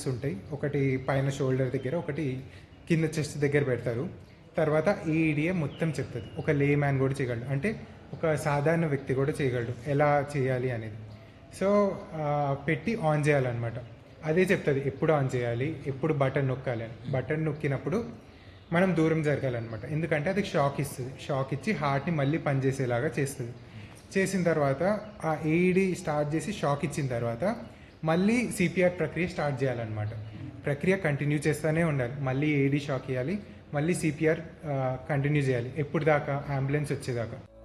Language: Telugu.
ఉంటాయి ఒకటి పైన షోల్డర్ దగ్గర ఒకటి కింద చెస్ట్ దగ్గర పెడతారు తర్వాత ఈఈడిఏ మొత్తం చెప్తుంది ఒక లే మ్యాన్ కూడా చేయగలడు అంటే ఒక సాధారణ వ్యక్తి కూడా చేయగలడు ఎలా చేయాలి అనేది సో ఆ, పెట్టి ఆన్ చేయాలన్నమాట అదే చెప్తుంది ఎప్పుడు ఆన్ చేయాలి ఎప్పుడు బటన్ నొక్కాలి అని బటన్ నొక్కినప్పుడు మనం దూరం జరగాలన్నమాట ఎందుకంటే అది షాక్ ఇస్తుంది షాక్ ఇచ్చి హార్ట్ని మళ్ళీ పనిచేసేలాగా చేస్తుంది చేసిన తర్వాత ఆ ఏఈడి స్టార్ట్ చేసి షాక్ ఇచ్చిన తర్వాత మళ్ళీ సిపిఆర్ ప్రక్రియ స్టార్ట్ చేయాలన్నమాట ప్రక్రియ కంటిన్యూ చేస్తూనే ఉండాలి మళ్ళీ ఏఈడి షాక్ ఇవ్వాలి మళ్ళీ సిపిఆర్ కంటిన్యూ చేయాలి ఎప్పుడు దాకా అంబులెన్స్ వచ్చేదాకా